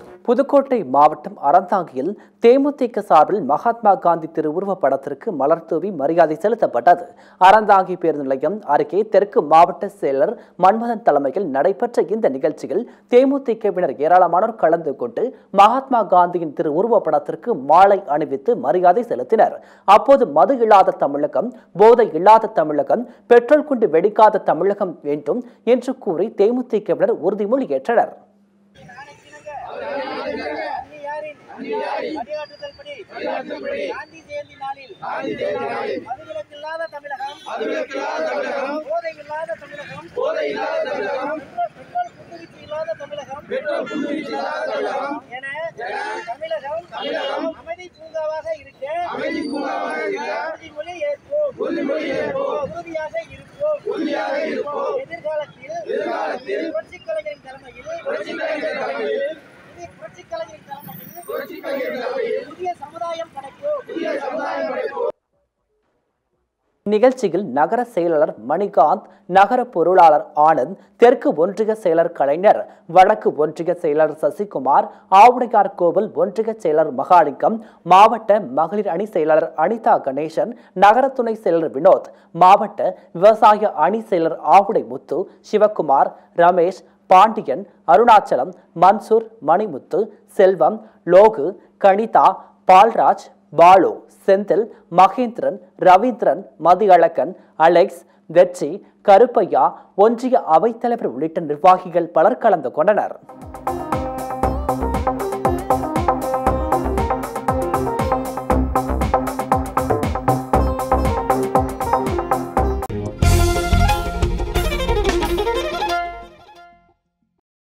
புதுக்கோட்டை மாவட்டம் அறந்தாங்கியில் தேமுதிக சார்பில் மகாத்மா காந்தி திருவுருவப் படத்திற்கு மலர் தூவி மரியாதை செலுத்தப்பட்டது அறந்தாங்கி பேருந்து நிலையம் அருகே தெற்கு மாவட்ட செயலர் மன்மதன் தலைமையில் நடைபெற்ற இந்த நிகழ்ச்சியில் தேமுதிகவினர் ஏராளமானோர் கலந்து கொண்டு மகாத்மா காந்தியின் திருவுருவப் படத்திற்கு மாலை அணிவித்து மரியாதை செலுத்தினர் அப்போது மது இல்லாத தமிழகம் போதை இல்லாத தமிழகம் பெட்ரோல் குண்டு வெடிக்காத தமிழகம் வேண்டும் என்று கூறி தேமுதிகவினர் உறுதிமொழி ஏற்றனர் அந்நியாரின் வழிகாட்டுதல்படி காந்தி ஜெயந்தி நாளில் மதுவிலக்கில்லாத தமிழகம் போதை இல்லாத தமிழகம் பெட்ரோல் குண்டுவீச்சு இல்லாத தமிழகம் என தமிழகம் அமைதி பூங்காவாக இருக்க உறுதிமொழி ஏற்போம் உறுதியாக இருப்போம் எதிர்காலத்தில் புரட்சிக் கலைஞரின் தலைமையில் இது புரட்சிக் கலைஞரின் தலைமையில் புதிய சமுதாயம் படைப்போம் நிகழ்ச்சியில் நகர செயலாளர் மணிகாந்த் நகர பொருளாளர் ஆனந்த் தெற்கு ஒன்றிய செயலர் கலைஞர் வடக்கு ஒன்றிய செயலர் சசிகுமார் ஆவுடையார் கோவில் ஒன்றிய செயலர் மகாலிங்கம் மாவட்ட மகளிர் அணி செயலாளர் அனிதா கணேசன் நகர துணை செயலர் வினோத் மாவட்ட விவசாய அணி செயலர் ஆவுடை முத்து சிவகுமார் ரமேஷ் பாண்டியன் அருணாச்சலம் மன்சூர் மணிமுத்து செல்வம் லோகு கணிதா பால்ராஜ் பாலு செந்தில் மகேந்திரன் ரவீந்திரன் மதியழகன் அலெக்ஸ் வெற்றி கருப்பையா ஒன்றிய அவைத்தலைவர் உள்ளிட்ட நிர்வாகிகள் பலர் கலந்து கொண்டனர்